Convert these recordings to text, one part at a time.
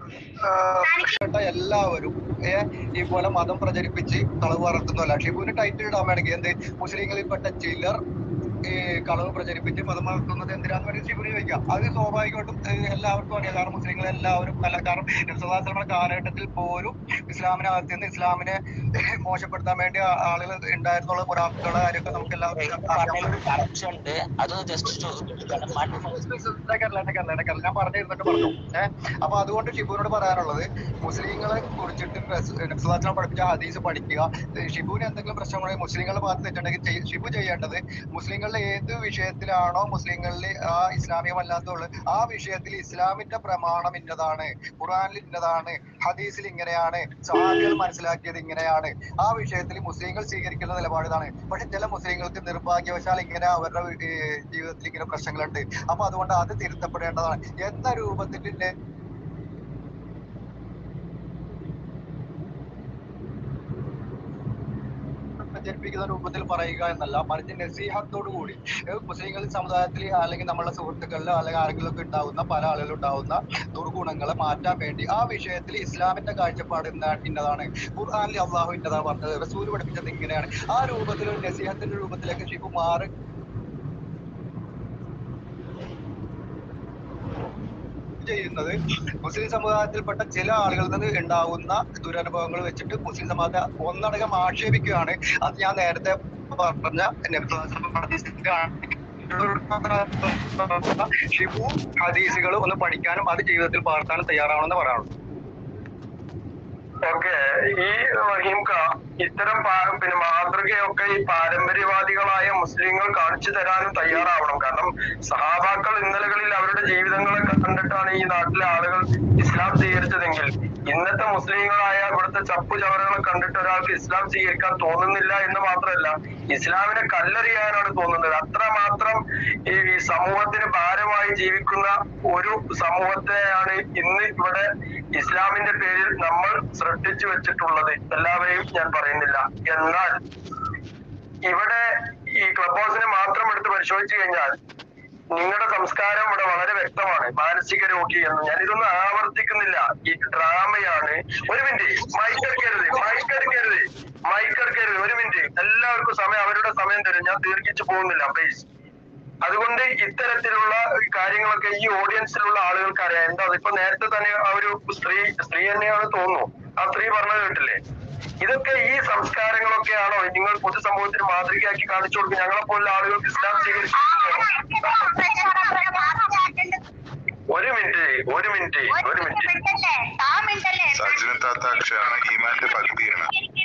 പ്പെട്ട എല്ലാവരും ഏ, ഈ പോലെ മതം പ്രചരിപ്പിച്ച് കളവ് പറത്തുന്നല്ല ഷിബുവിന് ടൈറ്റിൽ ഇടാൻ വേണമെങ്കിൽ എന്ത് മുസ്ലിങ്ങളിൽപ്പെട്ട ചിലർ ഈ കളവ് പ്രചരിപ്പിച്ച് മതം വളർത്തുന്നത് എന്തിനാന്ന് വേണ്ടി ഷിബുവിന് ചോദിക്കാം അത് സ്വാഭാവികമായിട്ടും ഏ, എല്ലാവർക്കും അറിയാം കാരണം മുസ്ലിങ്ങൾ എല്ലാവരും അല്ല കാരണം നബ്സല്ലാസ്ലമയുടെ കാലഘട്ടത്തിൽ പോലും ഇസ്ലാമിനകത്ത് നിന്ന് ഇസ്ലാമിനെ മോശപ്പെടുത്താൻ വേണ്ടി ആ- ആളുകൾ ഉണ്ടായിരുന്നുള്ള മുറാഫുകളുടെ കാര്യമൊക്കെ നമുക്ക് എല്ലാവർക്കും അറിയാം കറക്ഷൻ ഉണ്ട് അതൊന്ന് ജസ്റ്റ് ഇടയ്ക്കല്ല, ഇടയ്ക്കല്ല, ഇടയ്ക്കല്ല. ഞാൻ പറഞ്ഞിരുന്നിട്ട് പറഞ്ഞു ഏഹ് അപ്പൊ അതുകൊണ്ട് ഷിബുവിനോട് പറയാനുള്ളത് മുസ്ലിങ്ങളെ കുറിച്ചിട്ട് നബ്സുലാസ്ലാം പഠിപ്പിച്ച ഹദീസ് പഠിക്കുക ഏഹ് ഷിബുവിന് എന്തെങ്കിലും പ്രശ്നങ്ങളുണ്ടെങ്കിൽ മുസ്ലിങ്ങളുടെ ഭാഗത്ത് തെറ്റുണ്ടെങ്കിൽ ചെയ്- ഷിബു ചെയ്യേണ്ടത് മുസ്ലിങ്ങളുടെ ഏത് വിഷയത്തിലാണോ മുസ്ലിങ്ങളിൽ ആ ഇസ്ലാമികമല്ലാത്തുള്ളൂ ആ വിഷയത്തിൽ ഇസ്ലാമിന്റെ പ്രമാണം ഇന്നതാണ് ഖുറാനിൽ ഇന്നതാണ് ഹദീസിൽ ഇങ്ങനെയാണ് സഹാബികൾ മനസ്സിലാക്കിയത് ഇങ്ങനെയാണ് ആ വിഷയത്തിൽ മുസ്ലിങ്ങൾ സ്വീകരിക്കുന്ന നിലപാട് ഇതാണ് പക്ഷെ ചില മുസ്ലിങ്ങൾക്ക് നിർഭാഗ്യവശാൽ ഇങ്ങനെ അവരുടെ വീ- ഏഹ് ജീവിതത്തിൽ ഇങ്ങനെ പ്രശ്നങ്ങളുണ്ട് അപ്പൊ അതുകൊണ്ട് അത് തിരുത്തപ്പെടേണ്ടതാണ് എന്ന രൂപത്തിൽ നെ- പ്രചരിപ്പിക്കുന്ന രൂപത്തിൽ പറയുക എന്നല്ല മറിച്ച് നസീഹത്തോടു കൂടി ഏഹ് മുസ്ലിങ്ങൾ സമുദായത്തിൽ അല്ലെങ്കിൽ നമ്മളെ സുഹൃത്തുക്കളിലോ അല്ലെങ്കിൽ ആരെങ്കിലും ഒക്കെ ഉണ്ടാവുന്ന പല ആളുകളും ഉണ്ടാവുന്ന ദുർഗുണങ്ങളെ മാറ്റാൻ വേണ്ടി ആ വിഷയത്തിൽ ഇസ്ലാമിന്റെ കാഴ്ചപ്പാട് ഇന്ന- ഇന്നതാണ് ഖുർആാനിൽ അള്ളാഹു ഇന്നതാണ് പറഞ്ഞത് റസൂൽ പഠിപ്പിച്ചത് ഇങ്ങനെയാണ് ആ രൂപത്തിൽ ഒരു നസീഹത്തിന്റെ രൂപത്തിലേക്ക് ഷിബു മാറി ചെയ്യുന്നത് മുസ്ലിം സമുദായത്തിൽപ്പെട്ട ചില ആളുകളിൽ നിന്ന് ഉണ്ടാവുന്ന ദുരനുഭവങ്ങൾ വെച്ചിട്ട് മുസ്ലിം സമുദായം ഒന്നടങ്കം ആക്ഷേപിക്കുകയാണ് അത് ഞാൻ നേരത്തെ പറഞ്ഞ ഷിബു ഹദീസുകൾ ഒന്ന് പഠിക്കാനും അത് ജീവിതത്തിൽ പകർത്താനും തയ്യാറാവണമെന്ന് പറയാനുള്ളൂ ഓക്കെ ഈ റഹീംക ഇത്തരം പാ- പിന്നെ മാതൃകയൊക്കെ ഈ പാരമ്പര്യവാദികളായ മുസ്ലിങ്ങൾ കാണിച്ചു തരാനും തയ്യാറാവണം കാരണം സഹാബാക്കൾ ഇന്നലകളിൽ അവരുടെ ജീവിതങ്ങളെ കണ്ടിട്ടാണ് ഈ നാട്ടിലെ ആളുകൾ ഇസ്ലാം സ്വീകരിച്ചതെങ്കിൽ ഇന്നത്തെ മുസ്ലിങ്ങളായ ഇവിടുത്തെ ചപ്പു ചവറുകളെ കണ്ടിട്ട് ഒരാൾക്ക് ഇസ്ലാം സ്വീകരിക്കാൻ തോന്നുന്നില്ല എന്ന് മാത്രമല്ല ഇസ്ലാമിനെ കല്ലെറിയാനാണ് തോന്നുന്നത് അത്രമാത്രം ഈ ഈ സമൂഹത്തിന് ഭാരമായി ജീവിക്കുന്ന ഒരു സമൂഹത്തെയാണ് ഇന്ന് ഇവിടെ ഇസ്ലാമിന്റെ പേരിൽ നമ്മൾ സൃഷ്ടിച്ചു വെച്ചിട്ടുള്ളത് എല്ലാവരെയും ഞാൻ പറയുന്നില്ല എന്നാൽ ഇവിടെ ഈ ക്ലബ് ഹൗസിനെ മാത്രം എടുത്ത് പരിശോധിച്ചു കഴിഞ്ഞാൽ നിങ്ങളുടെ സംസ്കാരം ഇവിടെ വളരെ വ്യക്തമാണ് മാനസിക രോഗി എന്ന് ഞാൻ ഇതൊന്നും ആവർത്തിക്കുന്നില്ല ഈ ഡ്രാമയാണ് ഒരു മിനിറ്റ് മൈക്ക് എടുക്കരുത് മൈക്ക് എടുക്കരുത് മൈക്ക് എടുക്കരുത് ഒരു മിനിറ്റ് എല്ലാവർക്കും സമയം അവരുടെ സമയം തരും ഞാൻ ദീർഘിച്ചു പോകുന്നില്ല പ്ലീസ് അതുകൊണ്ട് ഇത്തരത്തിലുള്ള കാര്യങ്ങളൊക്കെ ഈ ഓഡിയൻസിലുള്ള ആളുകൾക്ക് അറിയാം എന്താ ഇപ്പൊ നേരത്തെ തന്നെ ആ ഒരു സ്ത്രീ സ്ത്രീ തന്നെയാണ് തോന്നുന്നു ആ സ്ത്രീ പറഞ്ഞത് കേട്ടില്ലേ ഇതൊക്കെ ഈ സംസ്കാരങ്ങളൊക്കെയാണോ നിങ്ങൾ പൊതുസമൂഹത്തിന് മാതൃകയാക്കി കാണിച്ചു കൊടുക്കും ഞങ്ങളെ പോലുള്ള ആളുകൾക്ക് ഇസ്ലാം സ്വീകരിച്ചു ഒരു മിനിറ്റ് ഒരു മിനിറ്റ് ഒരു മിനിറ്റ് സജിന താത്ത അക്ഷയാണ് ഈമാന്റെ പകുതിയാണ്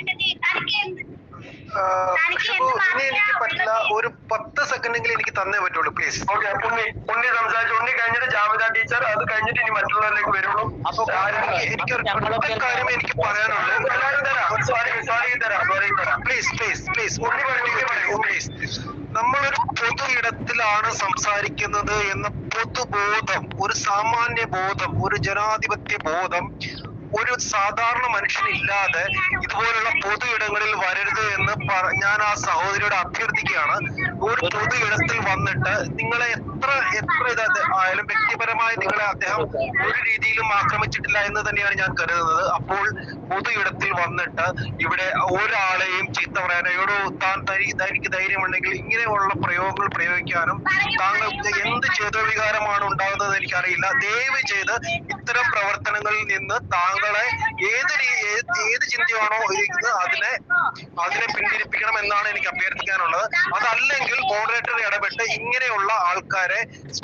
ഷിബു ഇനി എനിക്ക് പറ്റില്ല ഒരു പത്ത് സെക്കൻഡെങ്കിലും എനിക്ക് തന്നേ പറ്റുള്ളൂ പ്ലീസ് ഓക്കെ ഉണ്ണി ഉണ്ണി സംസാരിച്ചു ഉണ്ണി കഴിഞ്ഞിട്ട് ജാമിത ടീച്ചർ അത് കഴിഞ്ഞിട്ട് ഇനി മറ്റുള്ളവരിലേക്ക് വരുള്ളൂ അപ്പൊ എനിക്ക് ഒരു ഒറ്റ കാര്യം എനിക്ക് പറയാനുള്ളൂ എല്ലാവരും തരാം സോറി സോറി തരാം സോറി തരാം പ്ലീസ് പ്ലീസ് പ്ലീസ് ഉണ്ണി പറയൂ, ഉണ്ണി പറയൂ, പ്ലീസ് നമ്മളൊരു പൊതു ഇടത്തിലാണ് സംസാരിക്കുന്നത് എന്ന പൊതുബോധം ഒരു സാമാന്യ ബോധം ഒരു ജനാധിപത്യ ബോധം ഒരു സാധാരണ മനുഷ്യനില്ലാതെ ഇതുപോലുള്ള പൊതു ഇടങ്ങളിൽ വരരുത് എന്ന് പറ- ഞാൻ ആ സഹോദരിയോട് അഭ്യർത്ഥിക്കുകയാണ് ഒരു പൊതു ഇടത്തിൽ വന്നിട്ട് നിങ്ങളെ എത്ര എത്ര ഇത് ആയാലും വ്യക്തിപരമായി നിങ്ങളെ അദ്ദേഹം ഒരു രീതിയിലും ആക്രമിച്ചിട്ടില്ല എന്ന് തന്നെയാണ് ഞാൻ കരുതുന്നത് അപ്പോൾ പൊതു ഇടത്തിൽ വന്നിട്ട് ഇവിടെ ഒരാളെയും ചീത്ത പറയാനോ എവിടോ താൻ തനി തനിക്ക് ധൈര്യമുണ്ടെങ്കിൽ ഇങ്ങനെയുള്ള പ്രയോഗങ്ങൾ പ്രയോഗിക്കാനും താങ്കൾക്ക് എന്ത് ചേതോവികാരമാണ് ഉണ്ടാകുന്നത് എനിക്കറിയില്ല ദയവ് ചെയ്ത് ഇത്തരം പ്രവർത്തനങ്ങളിൽ നിന്ന് താങ്കളെ ഏത് രീ- ഏത് ഏത് ചിന്തയാണോ ഇരിക്കുന്നത് അതിനെ അതിനെ പിന്തിരിപ്പിക്കണം എന്നാണ് എനിക്ക് അഭ്യർത്ഥിക്കാനുള്ളത് അതല്ലെങ്കിൽ മോഡറേറ്റർ ഇടപെട്ട് ഇങ്ങനെയുള്ള ആൾക്കാരെ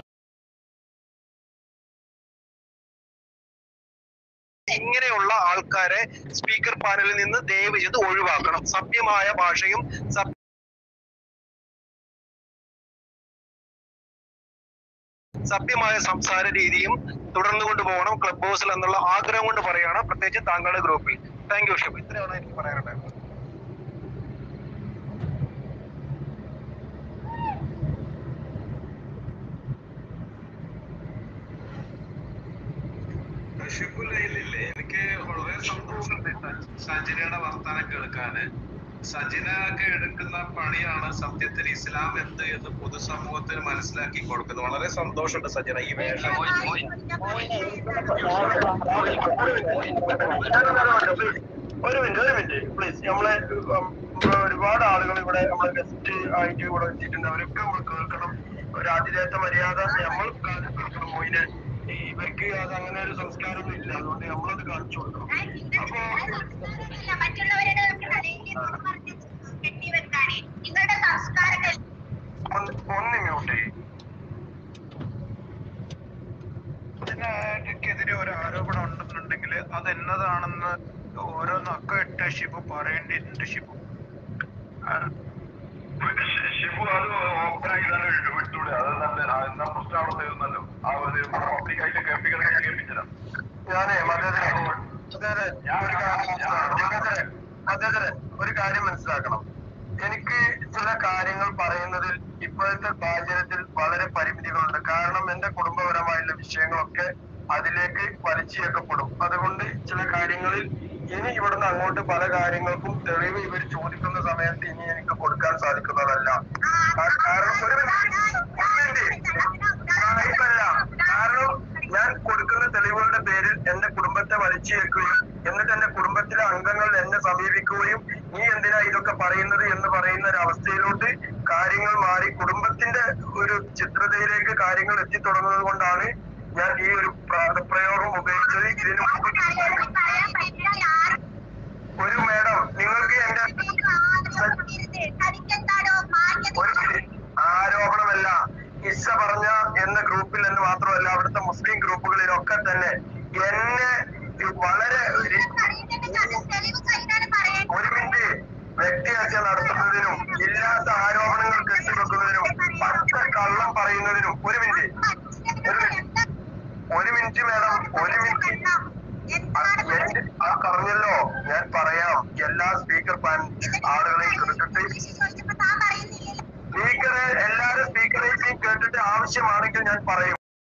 ഇങ്ങനെയുള്ള ആൾക്കാരെ സ്പീക്കർ പാനലിൽ നിന്ന് ദയവ് ചെയ്ത് ഒഴിവാക്കണം സഭ്യമായ ഭാഷയും സഭ്യ സഭ്യമായ സംസാര രീതിയും തുടർന്നു കൊണ്ടുപോകണം ക്ലബ് ഹൗസിൽ എന്നുള്ള ആഗ്രഹം കൊണ്ട് പറയാണ് പ്രത്യേകിച്ച് താങ്കളുടെ ഗ്രൂപ്പിൽ താങ്ക് യു ഷിബ് ഇത്രയാണ് എനിക്ക് പറയാനുണ്ടായിരുന്നത് ഷിബുലയിലില്ലേ എനിക്ക് വളരെ സന്തോഷമുണ്ട് സജിനയുടെ വർത്താനം കേൾക്കാന് സജിന ഒക്കെ എടുക്കുന്ന പണിയാണ് സത്യത്തിൽ ഇസ്ലാം എന്ത് എന്ന് പൊതുസമൂഹത്തിന് മനസ്സിലാക്കി കൊടുക്കുന്നത് വളരെ സന്തോഷമുണ്ട് സജിന ഈ വേഷം ഒരു മിനിറ്റ് ഒരു മിനിറ്റ് പ്ലീസ് നമ്മളെ ഉം, ഒരുപാട് ആളുകൾ ഇവിടെ നമ്മളെ ഗസ്റ്റ് ആയിട്ട് ഇവിടെ എത്തിയിട്ടുണ്ട് അവരൊക്കെ നമ്മൾ കേൾക്കണം ഒരു ആതിഥേയത്വ മര്യാദ നമ്മൾ കാണിക്കണം മോയിനെ ഇവർക്ക് അത് അങ്ങനെ ഒരു സംസ്കാരം ഇല്ല അതുകൊണ്ട് നമ്മളത് കാണിച്ചു കൊടുക്കണം അപ്പോ മറ്റുള്ളവരുടെ കെട്ടിവെക്കാനേ നിങ്ങളുടെ സംസ്കാരങ്ങൾ ഒന്ന് ഒന്ന് മ്യൂട്ട് ചെയ്യും ഇതിനെതിരെ ഒരു ആരോപണം ഉണ്ടെന്നുണ്ടെങ്കിൽ അത് എന്നതാണെന്ന് ഓരോന്നൊക്കെ ഇട്ട് ഷിബു പറയേണ്ടിയിട്ടുണ്ട് ഷിബു ആ, ഷിബു അത് ഓപ്പണായി തന്നെ വിട്ടൂടെ അത് നല്ല എന്നാ പ്രശ്നം അവിടെ തീർന്നല്ലോ ആ ഒരു പബ്ലിക്കായിട്ട് കേൾപ്പിക്കണം കേൾപ്പിച്ചില്ല ഞാനേ മതേതര ഞാൻ ഒരു കാര്യം മതേതര ഒരു കാര്യം മനസ്സിലാക്കണം എനിക്ക് ചില കാര്യങ്ങൾ പറയുന്നതിൽ ഇപ്പോഴത്തെ സാഹചര്യത്തിൽ വളരെ പരിമിതികളുണ്ട് കാരണം എന്റെ കുടുംബപരമായുള്ള വിഷയങ്ങളൊക്കെ അതിലേക്ക് വലിച്ചേക്കപ്പെടും അതുകൊണ്ട് ചില കാര്യങ്ങളിൽ ഇനി ഇവിടുന്ന് അങ്ങോട്ട് പല കാര്യങ്ങൾക്കും തെളിവ് ഇവർ ചോദിക്കുന്ന സമയത്ത് ഇനി എനിക്ക് കൊടുക്കാൻ സാധിക്കുന്നതല്ല കാ- കാരണം ഒരു മിനിറ്റ്, ഒരു മിനിറ്റ്. സാഹിബല്ല. കാരണം ഞാൻ കൊടുക്കുന്ന തെളിവുകളുടെ പേരിൽ എന്റെ കുടുംബത്തെ വലിച്ചേക്കുകയും എന്നിട്ട് എന്റെ കുടുംബത്തിലെ അംഗങ്ങൾ എന്നെ സമീപിക്കുകയും നീ എന്തിനാ ഇതൊക്കെ പറയുന്നത് എന്ന് പറയുന്ന ഒരു അവസ്ഥയിലോട്ട് കാര്യങ്ങൾ മാറി കുടുംബത്തിന്റെ ഒരു ചിത്രതയിലേക്ക് കാര്യങ്ങൾ എത്തിത്തുടങ്ങുന്നത് കൊണ്ടാണ് ഞാൻ ഈ ഒരു പ്ര- പ്രയോഗം ഉപയോഗിച്ചത് ഇതിന് മുമ്പ് പറയാൻ പറ്റില്ല ആരും ഒരു മേഡം നിങ്ങൾക്ക് എന്റെ തനിക്കെന്താണോ മാന്യത ഒരു മിനിറ്റ്. ആരോപണമല്ല ഇസ പറഞ്ഞ എന്ന ഗ്രൂപ്പിൽ എന്ന് മാത്രമല്ല അവിടുത്തെ മുസ്ലിം ഗ്രൂപ്പുകളിലൊക്കെ തന്നെ എന്നെ വളരെ ഒരു- തെളിവ് സഹിതാണ് പറയാൻ ഒരു മിനിറ്റ് വ്യക്തിഹത്യ നടത്തുന്നതിനും ഇല്ലാത്ത ആരോപണങ്ങൾ കെട്ടിവെക്കുന്നതിനും പച്ച കള്ളം പറയുന്നതിനും ഒരു മിനിറ്റ് ഒരു മിനിറ്റ് മേഡം ഒരു മിനിറ്റ് അത് എന്റെ- ആ പറഞ്ഞല്ലോ ഞാൻ പറയാം എല്ലാ സ്പീക്കർ പാൻ ആളുകളെയും കേട്ടിട്ട് ചോദിച്ചപ്പോ താൻ പറയുന്നില്ലല്ലോ സ്പീക്കറെ എല്ലാരും സ്പീക്കറേയും കേട്ടിട്ട് ആവശ്യമാണെങ്കിൽ ഞാൻ പറയും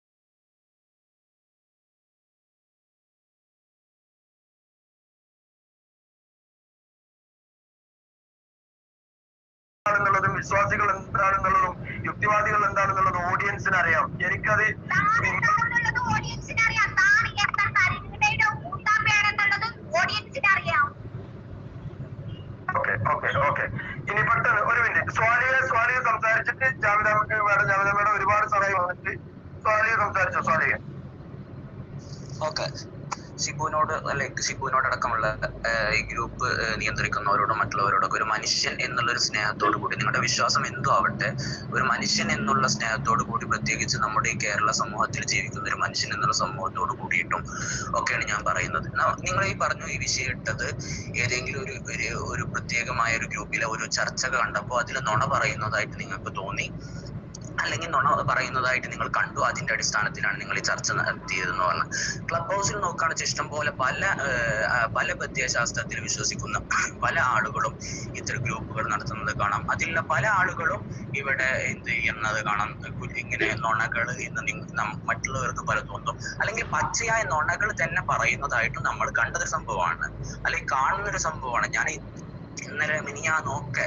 എന്താണെന്നുള്ളതും വിശ്വാസികൾ എന്താണെന്നുള്ളതും യുക്തിവാദികൾ എന്താണെന്നുള്ളതും ഓഡിയൻസിന് അറിയാം എനിക്കത് താനെന്താണെന്നുള്ളത് ഓഡിയൻസിന് അറിയാം താൻ എത്ര കരിമിടയുടെ കൂട്ടാപ്പയാണെന്നുള്ളതും ഓഡിയൻസിന് അറിയാം ഓക്കെ ഓക്കെ ഓക്കെ ഇനി പെട്ടെന്ന് ഒരു മിനിറ്റ് സ്വാലിയെ സ്വാലിയെ സംസാരിച്ചിട്ട് ജാമിദ മേഡം ജാമിദ മേഡം ഒരുപാട് സമയം വന്നിട്ട് സ്വാലിയെ സംസാരിച്ചോ സ്വാലിയെ ഓക്കെ ഷിബുവിനോട് ലൈക്ക് ഷിബുവിനോട് അടക്കമുള്ള ഏഹ്, ഈ ഗ്രൂപ്പ് ഏഹ്, നിയന്ത്രിക്കുന്നവരോടും മറ്റുള്ളവരോടൊക്കെ ഒരു മനുഷ്യൻ എന്നുള്ള ഒരു സ്നേഹത്തോടു കൂടി നിങ്ങളുടെ വിശ്വാസം എന്തോ ആവട്ടെ ഒരു മനുഷ്യൻ എന്നുള്ള സ്നേഹത്തോടു കൂടി പ്രത്യേകിച്ച് നമ്മുടെ ഈ കേരള സമൂഹത്തിൽ ജീവിക്കുന്ന ഒരു മനുഷ്യൻ എന്നുള്ള സമൂഹത്തോട് കൂടിയിട്ടും ഒക്കെയാണ് ഞാൻ പറയുന്നത് ന- നിങ്ങൾ ഈ പറഞ്ഞു ഈ വിഷയം ഇട്ടത് ഏതെങ്കിലും ഒരു ഒരു ഒരു പ്രത്യേകമായ ഒരു ഗ്രൂപ്പിലെ ഒരു ചർച്ച കണ്ടപ്പോൾ അതിൽ നുണ പറയുന്നതായിട്ട് നിങ്ങൾക്ക് തോന്നി അല്ലെങ്കിൽ നുണ പറയുന്നതായിട്ട് നിങ്ങൾ കണ്ടു അതിന്റെ അടിസ്ഥാനത്തിലാണ് നിങ്ങൾ ഈ ചർച്ച നടത്തിയതെന്ന് പറഞ്ഞു ക്ലബ് ഹൗസിൽ നോക്കുകയാണെന്ന് ഇഷ്ടം പോലെ പല ഏഹ്, ആ, പല പ്രത്യയശാസ്ത്രത്തിൽ വിശ്വസിക്കുന്ന പല ആളുകളും ഇത്തരം ഗ്രൂപ്പുകൾ നടത്തുന്നത് കാണാം അതിലുള്ള പല ആളുകളും ഇവിടെ എന്ത് ചെയ്യുന്നത് കാണാം കു- ഇങ്ങനെ നുണകൾ എന്ന് നിങ്ങ- നം- മറ്റുള്ളവർക്ക് പല തോന്നും അല്ലെങ്കിൽ പച്ചയായ നുണകൾ തന്നെ പറയുന്നതായിട്ടും നമ്മൾ കണ്ടൊരു സംഭവമാണ് അല്ലെങ്കിൽ കാണുന്ന ഒരു സംഭവമാണ് ഞാൻ ഈ ഇന്നലെ മിനിയാന്നൊക്കെ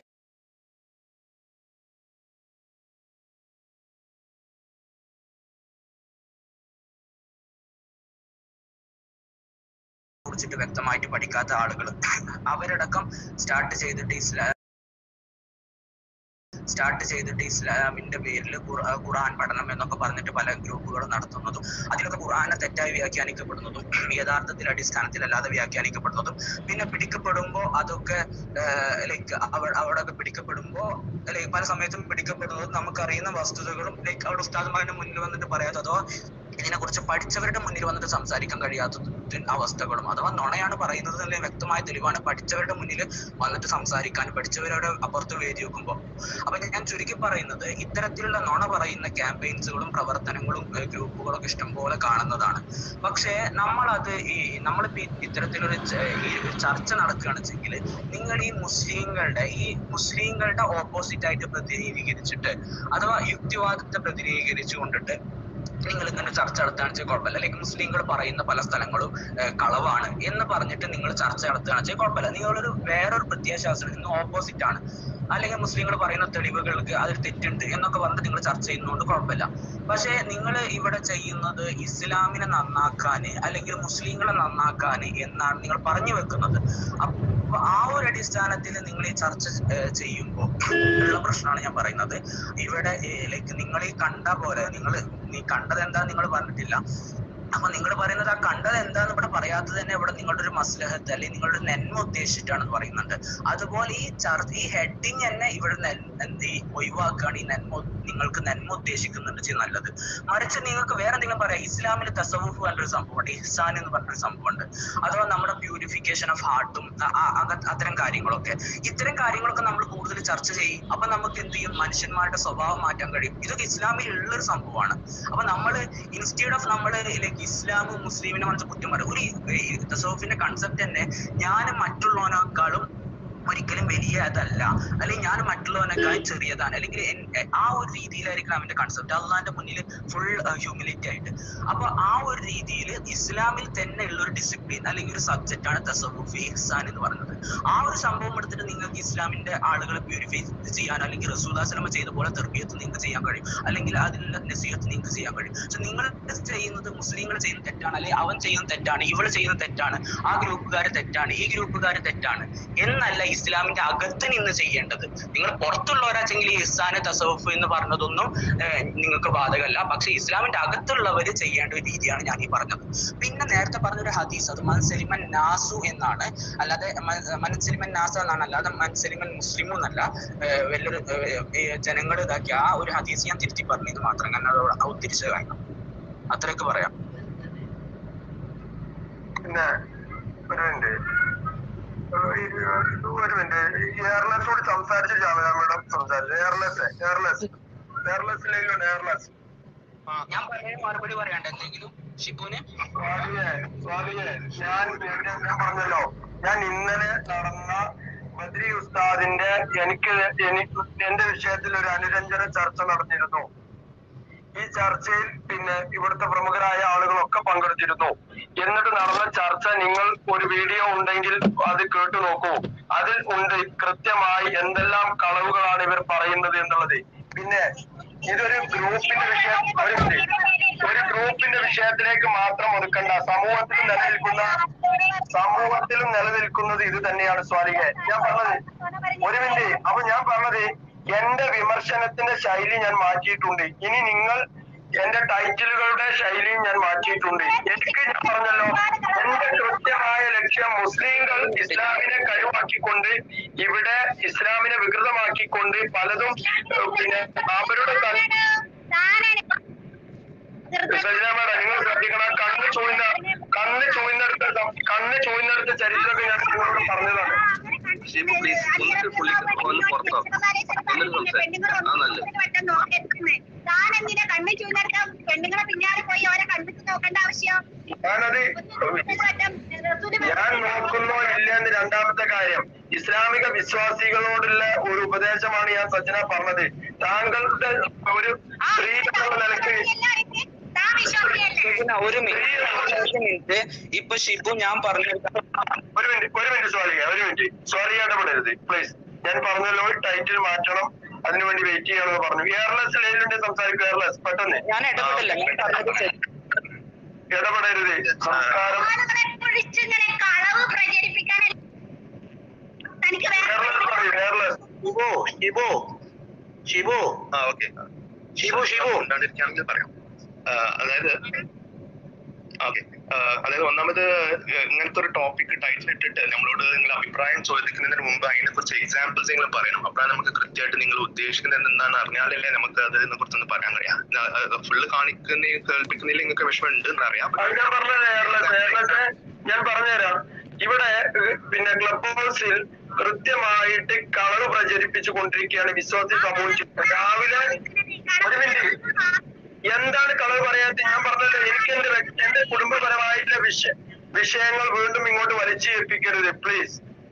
കുറിച്ചിട്ട് വ്യക്തമായിട്ട് പഠിക്കാത്ത ആളുകൾ അവരടക്കം സ്റ്റാർട്ട് ചെയ്തിട്ട് ഇസ്ലാം സ്റ്റാർട്ട് ചെയ്തിട്ട് ഇസ്ലാമിന്റെ പേരിൽ ഖുർആൻ പഠനം എന്നൊക്കെ പറഞ്ഞിട്ട് പല ഗ്രൂപ്പുകളും നടത്തുന്നതും അതിലൊക്കെ ഖുർആനെ തെറ്റായി വ്യാഖ്യാനിക്കപ്പെടുന്നതും യഥാർത്ഥത്തിൽ അടിസ്ഥാനത്തിലല്ലാതെ വ്യാഖ്യാനിക്കപ്പെടുന്നതും പിന്നെ പിടിക്കപ്പെടുമ്പോ അതൊക്കെ ലൈക്ക് അവിടെ ഒക്കെ പിടിക്കപ്പെടുമ്പോ ലൈക്ക് പല സമയത്തും പിടിക്കപ്പെടുന്നതും നമുക്കറിയുന്ന വസ്തുതകളും ലൈക്ക് അവിടെ ഉസ്താദ്മാരുടെ മുന്നിൽ വന്നിട്ട് പറയാത്ത അഥവാ ഇതിനെ കുറിച്ച് പഠിച്ചവരുടെ മുന്നിൽ വന്നിട്ട് സംസാരിക്കാൻ കഴിയാത്ത അവസ്ഥകളും അഥവാ നുണയാണ് പറയുന്നത് തന്നെ വ്യക്തമായ തെളിവാണ് പഠിച്ചവരുടെ മുന്നിൽ വന്നിട്ട് സംസാരിക്കാൻ പഠിച്ചവരുടെ അപ്പുറത്ത് വേദി വെക്കുമ്പോൾ അപ്പൊ ഞാൻ ചുരുക്കി പറയുന്നത് ഇത്തരത്തിലുള്ള നുണ പറയുന്ന ക്യാമ്പയിൻസുകളും പ്രവർത്തനങ്ങളും ഏഹ് ഗ്രൂപ്പുകളും ഒക്കെ ഇഷ്ടംപോലെ കാണുന്നതാണ് പക്ഷേ നമ്മളത് ഈ നമ്മളിപ്പോ ഈ ഇത്തരത്തിലൊരു ച- ഈ ഒരു ചർച്ച നടക്കുകയാണെന്ന് വെച്ചെങ്കിൽ നിങ്ങൾ ഈ മുസ്ലിങ്ങളുടെ ഈ മുസ്ലിങ്ങളുടെ ഓപ്പോസിറ്റ് ആയിട്ട് പ്രതിനിധീകരിച്ചിട്ട് അഥവാ യുക്തിവാദത്തെ പ്രതിനിധീകരിച്ചു കൊണ്ടിട്ട് നിങ്ങൾ ഇങ്ങനെ ചർച്ച നടത്തുകയാണെന്ന് വെച്ചാൽ കുഴപ്പമില്ല ലൈക്ക് മുസ്ലിങ്ങൾ പറയുന്ന പല സ്ഥലങ്ങളും ഏഹ്, കളവാണ് എന്ന് പറഞ്ഞിട്ട് നിങ്ങൾ ചർച്ച നടത്തുകയാണെന്ന് വെച്ചാൽ കുഴപ്പമില്ല നിങ്ങളൊരു വേറൊരു പ്രത്യയശാസ്ത്രത്തിന് ഓപ്പോസിറ്റ് ആണ് അല്ലെങ്കിൽ മുസ്ലിങ്ങൾ പറയുന്ന തെളിവുകൾക്ക് അതിൽ തെറ്റുണ്ട് എന്നൊക്കെ പറഞ്ഞിട്ട് നിങ്ങൾ ചർച്ച ചെയ്യുന്നതുകൊണ്ട് കുഴപ്പമില്ല പക്ഷേ നിങ്ങൾ ഇവിടെ ചെയ്യുന്നത് ഇസ്ലാമിനെ നന്നാക്കാന് അല്ലെങ്കിൽ മുസ്ലിങ്ങളെ നന്നാക്കാന് എന്നാണ് നിങ്ങൾ പറഞ്ഞു വെക്കുന്നത് അപ്പൊ ആ ഒരു അടിസ്ഥാനത്തിൽ നിങ്ങൾ ഈ ചർച്ച ചെയ്യുമ്പോൾ ഉള്ള പ്രശ്നമാണ് ഞാൻ പറയുന്നത് ഇവിടെ ലൈക്ക് നിങ്ങൾ ഈ കണ്ട പോലെ നിങ്ങൾ നീ കണ്ടത് എന്താ നിങ്ങൾ പറഞ്ഞിട്ടില്ല അപ്പൊ നിങ്ങൾ പറയുന്നത് ആ കണ്ടത് എന്താന്ന് ഇവിടെ പറയാത്തത് തന്നെ ഇവിടെ നിങ്ങളുടെ ഒരു മസ്ലഹത്ത് അല്ലെങ്കിൽ നിങ്ങളുടെ നന്മ ഉദ്ദേശിച്ചിട്ടാണ് പറയുന്നുണ്ട് അതുപോലെ ഈ ചർച്ച ഈ ഹെഡിങ് തന്നെ ഇവിടെ നെൽ- എന്ത് ഈ ഒഴിവാക്കുകയാണ് ഈ നന്മ നിങ്ങൾക്ക് നന്മ ഉദ്ദേശിക്കുന്നുണ്ട് ചെയ്യുന്നത് നല്ലത് മറിച്ച് നിങ്ങൾക്ക് വേറെ എന്തെങ്കിലും പറയാം ഇസ്ലാമിൽ തസവുഫ് പറഞ്ഞൊരു സംഭവമുണ്ട് ഇഹ്സാൻ എന്ന് പറഞ്ഞൊരു സംഭവമുണ്ട് അഥവാ നമ്മുടെ പ്യൂരിഫിക്കേഷൻ ഓഫ് ഹാർട്ടും അത്തരം കാര്യങ്ങളൊക്കെ ഇത്തരം കാര്യങ്ങളൊക്കെ നമ്മൾ കൂടുതൽ ചർച്ച ചെയ്യും അപ്പൊ നമുക്ക് എന്ത് ചെയ്യും മനുഷ്യന്മാരുടെ സ്വഭാവം മാറ്റാൻ കഴിയും ഇതൊക്കെ ഇസ്ലാമിൽ ഉള്ളൊരു സംഭവമാണ് അപ്പൊ നമ്മൾ ഇൻസ്റ്റീഡ് ഓഫ് നമ്മൾ ലൈക്ക് ഇസ്ലാമും മുസ്ലിമിനെ മനസ്സിൽ കുറ്റം പറയും ഒരു തസോഫിന്റെ കൺസെപ്റ്റ് തന്നെ ഞാൻ മറ്റുള്ളവനേക്കാളും ഒരിക്കലും വലിയ അതല്ല അല്ലെങ്കിൽ ഞാൻ മറ്റുള്ളവനേക്കാളും ചെറിയതാണ് അല്ലെങ്കിൽ എൻ- ആ ഒരു രീതിയിലായിരിക്കണം അവന്റെ കൺസെപ്റ്റ് അള്ളാന്റെ മുന്നിൽ ഫുൾ ഹ്യൂമിലിറ്റി ആയിട്ട് അപ്പൊ ആ ഒരു രീതിയിൽ ഇസ്ലാമിൽ തന്നെ ഉള്ള ഒരു ഡിസിപ്ലിൻ അല്ലെങ്കിൽ ഒരു സബ്ജക്റ്റ് ആണ് തസവുഫി ഇഹ്സാൻ എന്ന് പറയുന്നത് ആ ഒരു സംഭവം എടുത്തിട്ട് നിങ്ങൾക്ക് ഇസ്ലാമിന്റെ ആളുകളെ പ്യൂരിഫൈ ചെയ്യാൻ അല്ലെങ്കിൽ റസൂദാസ്ലമ ചെയ്ത പോലെ തെർബിയത്ത് നിങ്ങൾക്ക് ചെയ്യാൻ കഴിയും അല്ലെങ്കിൽ അതിനുള്ള നസീഹത്ത് നിങ്ങൾക്ക് ചെയ്യാൻ കഴിയും പക്ഷെ നിങ്ങൾ ചെയ്യുന്നത് മുസ്ലിങ്ങൾ ചെയ്യുന്ന തെറ്റാണ് അല്ലെങ്കിൽ അവൻ ചെയ്യുന്ന തെറ്റാണ് ഇവൾ ചെയ്യുന്ന തെറ്റാണ് ആ ഗ്രൂപ്പുകാർ തെറ്റാണ് ഈ ഗ്രൂപ്പുകാർ തെറ്റാണ് എന്നല്ല ഇസ്ലാമിന്റെ അകത്ത് നിന്ന് ചെയ്യേണ്ടത് നിങ്ങൾ പുറത്തുള്ളവരാച്ചെങ്കിൽ ഈ ഇഹ്സാന് തസവുഫ് എന്ന് പറഞ്ഞതൊന്നും ഏഹ്, നിങ്ങൾക്ക് ബാധകമല്ല പക്ഷെ ഇസ്ലാമിന്റെ അകത്തുള്ളവർ ചെയ്യേണ്ട ഒരു രീതിയാണ് ഞാൻ ഈ പറഞ്ഞത് പിന്നെ നേരത്തെ പറഞ്ഞൊരു ഹദീസ് അത് മൻസലിമൻ നാസു എന്നാണ് അല്ലാതെ മ- മൻസലിമൻ നാസ എന്നാണ് അല്ലാതെ മൻസലിമൻ മുസ്ലിമു എന്നല്ല ഏഹ്, വലിയൊരു ജനങ്ങൾ ഇതാക്കി ആ ഒരു ഹദീസ് ഞാൻ തിരുത്തി പറഞ്ഞത് മാത്രം കാരണം അത് ഉദ്ധരിച്ചത് കാരണം അത്രയൊക്കെ പറയാം പിന്നെ ഒരു മിനിറ്റ് ഒരു മിനിറ്റ് എയർലെസ്സോട് സംസാരിച്ച് ജാമിയാമ്മയോട് സംസാരിച്ചു എയർലെസ് എയർലെസ് എയർലെസ്സിലേക്കുണ്ട് എയർലെസ് ഞാൻ പറഞ്ഞ മറുപടി പറയാണ്ട് എന്തെങ്കിലും ഷിബുന് സ്വാതിയെ സ്വാതിയെ ഞാൻ ഞാൻ ഞാൻ പറഞ്ഞല്ലോ ഞാൻ ഇന്നലെ നടന്ന ബദ്രി ഉസ്താദിന്റെ എനിക്ക് എനിക്ക് എന്റെ വിഷയത്തിൽ ഒരു അനുരഞ്ജന ചർച്ച നടന്നിരുന്നു ഈ ചർച്ചയിൽ പിന്നെ ഇവിടുത്തെ പ്രമുഖരായ ആളുകളൊക്കെ പങ്കെടുത്തിരുന്നു എന്നിട്ട് നടന്ന ചർച്ച നിങ്ങൾ ഒരു വീഡിയോ ഉണ്ടെങ്കിൽ അത് കേട്ടു നോക്കൂ അതിൽ ഉണ്ട് കൃത്യമായി എന്തെല്ലാം കളവുകളാണ് ഇവർ പറയുന്നത് എന്നുള്ളത് പിന്നെ ഇതൊരു ഗ്രൂപ്പിന്റെ വിഷയം ഒരു minute. ഒരു ഗ്രൂപ്പിന്റെ വിഷയത്തിലേക്ക് മാത്രം ഒതുക്കണ്ട സമൂഹത്തിൽ നിലനിൽക്കുന്ന സമൂഹത്തിലും നിലനിൽക്കുന്നത് ഇത് തന്നെയാണ് സ്വാലിക ഞാൻ പറഞ്ഞത് ഒരു മിനിറ്റ് അപ്പൊ ഞാൻ പറഞ്ഞത് എന്റെ വിമർശനത്തിന്റെ ശൈലി ഞാൻ മാറ്റിയിട്ടുണ്ട് ഇനി നിങ്ങൾ എന്റെ ടൈറ്റിലുകളുടെ ശൈലിയും ഞാൻ മാറ്റിയിട്ടുണ്ട് എനിക്ക് ഞാൻ പറഞ്ഞല്ലോ എന്റെ കൃത്യമായ ലക്ഷ്യം മുസ്ലിങ്ങൾ ഇസ്ലാമിനെ കഴിവാക്കിക്കൊണ്ട് ഇവിടെ ഇസ്ലാമിനെ വികൃതമാക്കിക്കൊണ്ട് പലതും ഏഹ്, പിന്നെ അവരുടെ തൻ- സജിന മേഡം നിങ്ങൾ ശ്രദ്ധിക്കണം കണ്ണ് ചൂഴ്ന്ന കണ്ണ് ചൂഴ്ന്നെടുത്ത സം- കണ്ണ് ചൂഴ്ന്നെടുത്ത ചരിത്രമൊക്കെ ഞാൻ നിങ്ങളോട് പറഞ്ഞതാണ് ഷിബു, please, ഒന്ന് പുള്ളി ഒന്ന് പുറത്തോ. എന്നിട്ട് സംസാരിക്ക്. ആ, നല്ലത്. താൻ എന്തിനാ കണ്ണ് ചൂന്നെടുത്ത പെണ്ണുങ്ങളെ പിന്നാലെ പോയി അവരെ കണ്ണിട്ട് നോക്കേണ്ട ആവശ്യം ഞാനത് ഞാൻ നോക്കുന്നോ ഇല്ല എന്ന് രണ്ടാമത്തെ കാര്യം ഇസ്ലാമിക വിശ്വാസികളോടുള്ള ഒരു ഉപദേശമാണ് ഞാൻ സജ്ജന പറഞ്ഞത് താങ്കളുടെ ഒരു സ്ത്രീ എന്നുള്ള നിലയ്ക്ക് താൻ വിശ്വാസിയല്ലേ ഷിബുന, ഒരു മിനിറ്റ് ഒരു മിനിറ്റ് ഇപ്പൊ ഷിബു ഞാൻ പറഞ്ഞു ഒരു മിനിറ്റ് ഒരു മിനിറ്റ് സ്വാലിക ഒരു മിനിറ്റ് സ്വാലിക ഇടപെടരുത് പ്ലീസ് ഞാൻ പറഞ്ഞല്ലോ ടൈറ്റിൽ മാറ്റണം അതിനുവേണ്ടി വെയിറ്റ് ചെയ്യണമെന്ന് പറഞ്ഞു എയർലെസ് ലൈനിലുണ്ട് സംസാരിക്കും എയർലെസ് പെട്ടെന്ന് ഞാൻ ഇടപെടില്ല ഞാൻ പറഞ്ഞത് ശരി. ഇടപെടരുത് സംസ്കാരം ആളുകളെ കുഴിച്ചിങ്ങനെ കളവ് പ്രചരിപ്പിക്കാനല്ല തനിക്ക് വേറെ എയർലെസ് പറയൂ എയർലെസ് ഷിബു ഷിബു ഷിബു ആ ഓക്കെ ഷിബു ഷിബു ഉണ്ടാണ്ടിരിക്കുകയാണെങ്കിൽ പറയാം ആ, അതായത് ഓക്കെ അതായത് ഒന്നാമത് ഇങ്ങനത്തെ ഒരു ടോപ്പിക് ടൈറ്റിൽ ഇട്ടിട്ട് നമ്മളോട് നിങ്ങൾ അഭിപ്രായം ചോദിക്കുന്നതിന് മുമ്പ് അതിനെ കുറിച്ച് എക്സാമ്പിൾസ് നിങ്ങൾ പറയണം അപ്പോഴാണ് നമുക്ക് കൃത്യമായിട്ട് നിങ്ങൾ ഉദ്ദേശിക്കുന്നത് എന്താണെന്ന് അറിഞ്ഞാലല്ലേ നമുക്ക് അതിനെ കുറിച്ചൊന്ന് പറയാൻ കഴിയാം ഫുള്ള് കാണിക്കുന്ന കേൾപ്പിക്കുന്നതിൽ നിങ്ങൾക്ക് വിഷമം ഉണ്ട് എന്നറിയാം അത് ഞാൻ പറഞ്ഞത് എയർലെസ് എയർലെസ് ഞാൻ പറഞ്ഞുതരാം ഇവിടെ ഏഹ്, പിന്നെ ക്ലബ് ഹൗസിൽ കൃത്യമായിട്ട് കളവ് പ്രചരിപ്പിച്ചു കൊണ്ടിരിക്കുകയാണ് വിശ്വാസി സമൂഹം രാവിലെ ഒരു മിനിറ്റ് എന്താണ് കളവ് പറയാത്ത ഞാൻ പറഞ്ഞത് എനിക്ക് എന്റെ വ്യക്തി- എന്റെ കുടുംബപരമായിട്ടുള്ള വിഷയ വിഷയങ്ങൾ വീണ്ടും ഇങ്ങോട്ട് വലിച്ചേൽപ്പിക്കരുത് പ്ലീസ്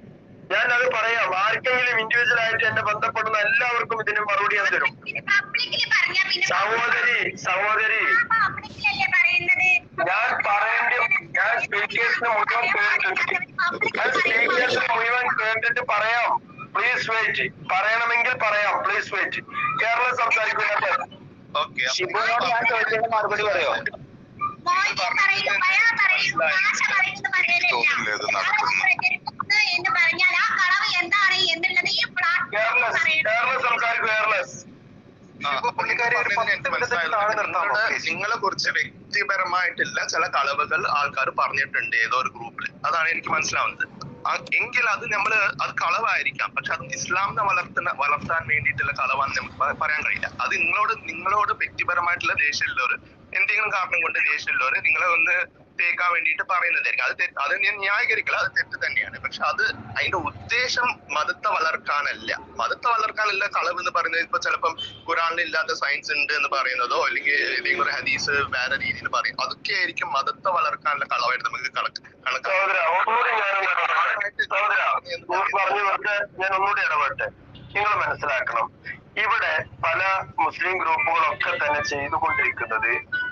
ഞാൻ അത് പറയാം ആർക്കെങ്കിലും ഇൻഡിവിജ്വൽ ആയിട്ട് എന്നെ ബന്ധപ്പെടുന്ന എല്ലാവർക്കും ഇതിന് മറുപടി ഞാൻ തരും പബ്ലിക്കിൽ പറഞ്ഞാ പിന്നെ സഹോദരി സഹോദരി പബ്ലിക്കിലല്ലേ പറയുന്നത് ഞാൻ പറയേണ്ട ഞാൻ സ്പീക്കേഴ്സിന് മുഴുവൻ കേട്ടിട്ട് ഞാൻ സ്പീക്കേഴ്സിന് മുഴുവൻ കേട്ടിട്ട് പറയാം പ്ലീസ് വെയിറ്റ് പറയണമെങ്കിൽ പറയാം പ്ലീസ് വെയിറ്റ് കേരളം സംസാരിക്കുന്നത് ഓക്കെ ഷിബുവിനോട് ഞാൻ ചോദിച്ചതിന് മറുപടി പറയോ മോയിൻ പറയുന്നു ബയാ പറയുന്നു ആശ പറയുന്നത് തോന്നില്ല ഇത് പറയലല്ല നടക്കുന്നു. പ്രചരിപ്പിക്കുന്നത് എന്ന് പറഞ്ഞാൽ ആ കളവ് എന്താണ് എന്നുള്ളത് ഈ പ്ലാറ്റ്ഫോമിൽ കേരളസ് പറയണം കേരളം സംസാരിക്കും കേരളസ് ഇപ്പൊ പുള്ളിക്കാരി ഒരു പത്ത് മിനിറ്റ് താഴെ നിർത്താമോ please? നിങ്ങളെ കുറിച്ച് വ്യക്തിപരമായിട്ടില്ല ചില കളവുകൾ ആൾക്കാർ പറഞ്ഞിട്ടുണ്ട് ഏതോ ഒരു ഗ്രൂപ്പിൽ അതാണ് എനിക്ക് മനസ്സിലാവുന്നത് ആ- എങ്കിൽ അത് നമ്മള് അത് കളവായിരിക്കാം പക്ഷെ അത് ഇസ്ലാമിനെ വളർത്തുന്ന വളർത്താൻ വേണ്ടിയിട്ടുള്ള കളവാന്ന് നമുക്ക് പ- പറയാൻ കഴിയില്ല അത് നിങ്ങളോട് നിങ്ങളോട് വ്യക്തിപരമായിട്ടുള്ള ദേഷ്യമുള്ളവർ എന്തെങ്കിലും കാരണം കൊണ്ട് ദേഷ്യമുള്ളവർ നിങ്ങളെ ഒന്ന് തേക്കാൻ വേണ്ടിയിട്ട് പറയുന്നതായിരിക്കും അത് തെറ്റ് അത് ഞാൻ ന്യായീകരിക്കില്ല അത് തെറ്റ് തന്നെയാണ് പക്ഷെ അത് അതിന്റെ ഉദ്ദേശം മതത്തെ വളർത്താനല്ല മതത്തെ വളർത്താനല്ല കളവ് എന്ന് പറയുന്നത് ഇപ്പൊ ചിലപ്പം ഖുറാനിൽ ഇല്ലാത്ത സയൻസ് ഉണ്ട് എന്ന് പറയുന്നതോ അല്ലെങ്കിൽ ഏതെങ്കിലും ഒരു ഹദീസ് വേറെ രീതിയിൽ പറയും അതൊക്കെ ആയിരിക്കും മതത്തെ വളർത്താനുള്ള കളവായിട്ട് നമുക്ക് കണക്ക് കണക്കാക്കാം സഹോദര ഒന്നുകൂടി ഞാൻ സഹോദര നിങ്ങൾ പറഞ്ഞു വെറുതെ ഞാൻ ഒന്നുകൂടി ഇടപെട്ടെ നിങ്ങൾ മനസ്സിലാക്കണം ഇവിടെ പല മുസ്ലിം ഗ്രൂപ്പുകളൊക്കെ തന്നെ ചെയ്തുകൊണ്ടിരിക്കുന്നത്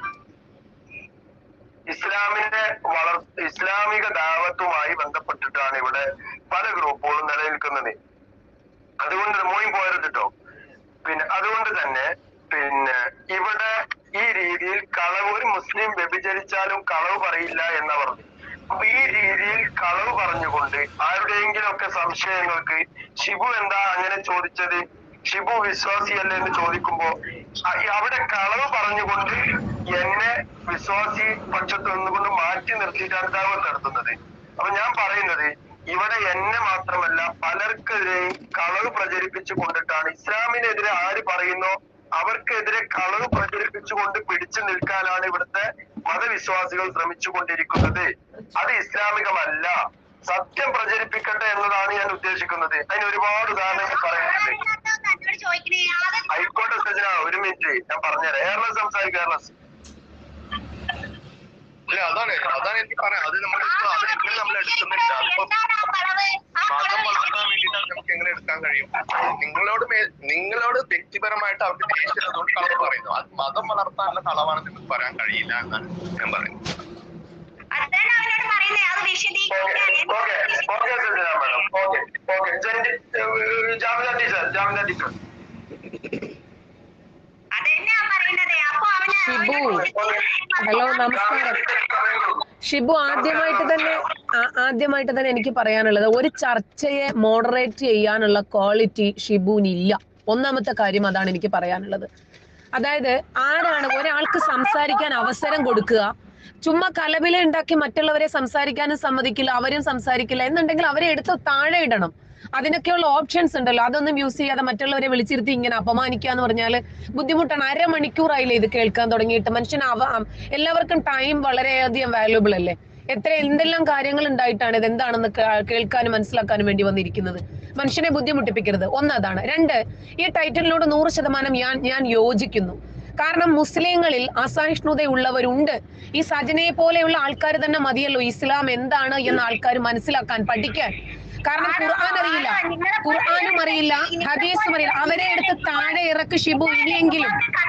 ഇസ്ലാമിന്റെ വളർ ഇസ്ലാമിക ദാവത്തുമായി ബന്ധപ്പെട്ടിട്ടാണ് ഇവിടെ പല ഗ്രൂപ്പുകളും നിലനിൽക്കുന്നത് അതുകൊണ്ട് മോയും പോയരുത് കേട്ടോ പിന്നെ അതുകൊണ്ട് തന്നെ പിന്നെ ഇവിടെ ഈ രീതിയിൽ കളവ് ഒരു മുസ്ലിം വ്യഭിചരിച്ചാലും കളവ് പറയില്ല എന്ന് പറഞ്ഞു അപ്പൊ ഈ രീതിയിൽ കളവ് പറഞ്ഞുകൊണ്ട് ആരുടെയെങ്കിലും ഒക്കെ സംശയങ്ങൾക്ക് ഷിബു എന്താ അങ്ങനെ ചോദിച്ചത് ഷിബു വിശ്വാസിയല്ലേ എന്ന് ചോദിക്കുമ്പോ അ- അവിടെ കളവ് പറഞ്ഞുകൊണ്ട് എന്നെ വിശ്വാസി പക്ഷത്ത് നിന്നുകൊണ്ട് മാറ്റി നിർത്തിയിട്ടാണ് ദാവത്ത് നടത്തുന്നത് അപ്പൊ ഞാൻ പറയുന്നത് ഇവിടെ എന്നെ മാത്രമല്ല പലർക്കെതിരെയും കളവ് പ്രചരിപ്പിച്ചു കൊണ്ടിട്ടാണ് ഇസ്ലാമിനെതിരെ ആര് പറയുന്നോ അവർക്കെതിരെ കളവ് പ്രചരിപ്പിച്ചുകൊണ്ട് പിടിച്ചു നിൽക്കാനാണ് ഇവിടുത്തെ മതവിശ്വാസികൾ ശ്രമിച്ചുകൊണ്ടിരിക്കുന്നത് അത് ഇസ്ലാമികമല്ല സത്യം പ്രചരിപ്പിക്കട്ടെ എന്നതാണ് ഞാൻ ഉദ്ദേശിക്കുന്നത് അതിന് ഒരുപാട് ഉദാഹരണങ്ങൾ പറയുന്നുണ്ട് തന്നോട് ചോദിക്കണേ ആദ്യം ആയിക്കോട്ടെ സജന ഒരു മിനിറ്റ് ഞാൻ പറഞ്ഞുതരാം കേരളം സംസാരിക്കും കേരളം ഇല്ല അതാണ് അതാണ് എനിക്ക് പറയാം അത് നമ്മൾ അത് എങ്ങനെ നമ്മൾ എടുക്കുന്നുണ്ട് അതിപ്പോ എന്താണ് ആ കളവ് ആ മതം കളവ് വളർത്താൻ വേണ്ടിയിട്ടാണ് നമുക്ക് എങ്ങനെ എടുക്കാൻ കഴിയും നിങ്ങളോട് മേ- നിങ്ങളോട് വ്യക്തിപരമായിട്ട് അവർക്ക് ദേഷ്യമുള്ളതുകൊണ്ട് കളവ് പറയുന്നു അത് മതം വളർത്താനുള്ള കളവാണെന്ന് നിങ്ങൾക്ക് പറയാൻ കഴിയില്ല എന്നാണ് ഞാൻ പറയുന്നത് അതാണ് അവനോട് പറയുന്നത് അത് വിശദീകരിക്കാൻ okay okay Sajana madam okay okay Jamina teacher Jamina teacher അതെന്നാ പറയുന്നത് അപ്പൊ അവന് ഷിബു. അവനോട് ഹലോ നമസ്കാരം ഷിബു ആദ്യമായിട്ട് തന്നെ ആ- ആദ്യമായിട്ട് തന്നെ എനിക്ക് പറയാനുള്ളത് ഒരു ചർച്ചയെ മോഡറേറ്റ് ചെയ്യാനുള്ള ക്വാളിറ്റി ഷിബുവിനില്ല ഒന്നാമത്തെ കാര്യം അതാണ് എനിക്ക് പറയാനുള്ളത് അതായത് ആരാണ് ഒരാൾക്ക് സംസാരിക്കാൻ അവസരം കൊടുക്കുക ചുമ്മാ കലവില ഉണ്ടാക്കി മറ്റുള്ളവരെ സംസാരിക്കാനും സമ്മതിക്കില്ല അവരും സംസാരിക്കില്ല എന്നുണ്ടെങ്കിൽ അവരെ എടുത്ത് താഴെ ഇടണം അതിനൊക്കെയുള്ള ഓപ്ഷൻസ് ഉണ്ടല്ലോ അതൊന്നും യൂസ് ചെയ്യാതെ മറ്റുള്ളവരെ വിളിച്ചിരുത്തി ഇങ്ങനെ അപമാനിക്കുക എന്ന് പറഞ്ഞാൽ ബുദ്ധിമുട്ടാണ് അരമണിക്കൂറായില്ലേ ഇത് കേൾക്കാൻ തുടങ്ങിയിട്ട് മനുഷ്യന് അവ എല്ലാവർക്കും ടൈം വളരെയധികം വാല്യുബിൾ അല്ലേ എത്ര എന്തെല്ലാം കാര്യങ്ങൾ ഉണ്ടായിട്ടാണ് ഇത് എന്താണെന്ന് കേ- കേൾക്കാനും മനസ്സിലാക്കാനും വേണ്ടി വന്നിരിക്കുന്നത് മനുഷ്യനെ ബുദ്ധിമുട്ടിപ്പിക്കരുത് ഒന്ന് അതാണ് രണ്ട് ഈ ടൈറ്റിലിനോട് നൂറ് ശതമാനം ഞാൻ ഞാൻ യോജിക്കുന്നു കാരണം മുസ്ലിങ്ങളിൽ അസഹിഷ്ണുതയുള്ളവരുണ്ട് ഈ സജനയെ പോലെയുള്ള ആൾക്കാർ തന്നെ മതിയല്ലോ ഇസ്ലാം എന്താണ് എന്ന് ആൾക്കാർ മനസ്സിലാക്കാൻ പഠിക്കാൻ കാരണം ഖുർആൻ അറിയില്ല ഖുർആനും അറിയില്ല ഹദീസും അറിയില്ല അവരെ എടുത്ത് താഴെ ഇറക്ക് ഷിബു ഇനിയെങ്കിലും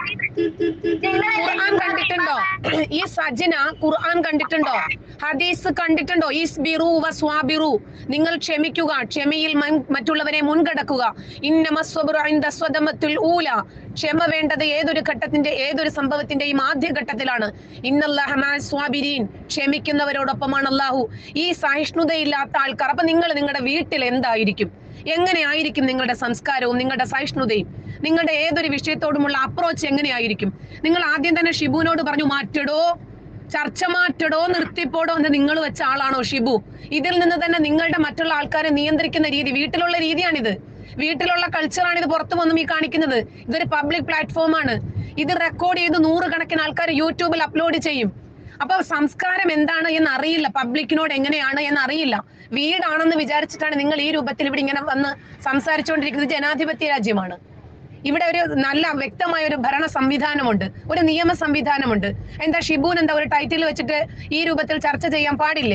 ഖുർആൻ കണ്ടിട്ടുണ്ടോ ഈ സജന ഖുർആൻ കണ്ടിട്ടുണ്ടോ ഹദീസ് കണ്ടിട്ടുണ്ടോ ഈസ്ബിറു വസ്വാബിറു നിങ്ങൾ ക്ഷമിക്കുക ക്ഷമയിൽ മൻ- മറ്റുള്ളവരെ മുൻകടക്കുക ഇന്നമസ്വബുറു ഇൻദ സ്വദമത്തുൽ ഊല ക്ഷമ വേണ്ടത് ഏതൊരു ഘട്ടത്തിന്റെ ഏതൊരു സംഭവത്തിന്റെയും ആദ്യ ഘട്ടത്തിലാണ് ഇന്നല്ലാഹ മഅ സ്വാബിരീൻ ക്ഷമിക്കുന്നവരോടൊപ്പമാണ് അല്ലാഹു ഈ സഹിഷ്ണുതയില്ലാത്ത ആൾക്കാർ അപ്പൊ നിങ്ങൾ നിങ്ങളുടെ വീട്ടിൽ എന്തായിരിക്കും എങ്ങനെയായിരിക്കും നിങ്ങളുടെ സംസ്കാരവും നിങ്ങളുടെ സഹിഷ്ണുതയും നിങ്ങളുടെ ഏതൊരു വിഷയത്തോടുമുള്ള അപ്രോച്ച് എങ്ങനെയായിരിക്കും നിങ്ങൾ ആദ്യം തന്നെ ഷിബുവിനോട് പറഞ്ഞു മാറ്റടോ ചർച്ച മാറ്റടോ നിർത്തിപ്പോടോ എന്ന് നിങ്ങൾ വെച്ച ആളാണോ ഷിബു ഇതിൽ നിന്ന് തന്നെ നിങ്ങളുടെ മറ്റുള്ള ആൾക്കാരെ നിയന്ത്രിക്കുന്ന രീതി വീട്ടിലുള്ള രീതിയാണിത് വീട്ടിലുള്ള കൾച്ചറാണ് ഇത് പുറത്തു വന്നും ഈ കാണിക്കുന്നത് ഇതൊരു പബ്ലിക് പ്ലാറ്റ്ഫോമാണ് ഇത് റെക്കോർഡ് ചെയ്ത് നൂറുകണക്കിന് ആൾക്കാർ യൂട്യൂബിൽ അപ്ലോഡ് ചെയ്യും അപ്പൊ സംസ്കാരം എന്താണ് എന്ന് അറിയില്ല പബ്ലിക്കിനോട് എങ്ങനെയാണ് എന്ന് അറിയില്ല വീടാണെന്ന് വിചാരിച്ചിട്ടാണ് നിങ്ങൾ ഈ രൂപത്തിൽ ഇവിടെ ഇങ്ങനെ വന്ന് സംസാരിച്ചുകൊണ്ടിരിക്കുന്നത് ജനാധിപത്യ രാജ്യമാണ് ഇവിടെ ഒരു നല്ല വ്യക്തമായ ഒരു ഭരണ സംവിധാനമുണ്ട് ഒരു നിയമ സംവിധാനമുണ്ട് എന്താ ഷിബുൻ എന്താ ഒരു ടൈറ്റിൽ വെച്ചിട്ട് ഈ രൂപത്തിൽ ചർച്ച ചെയ്യാൻ പാടില്ലേ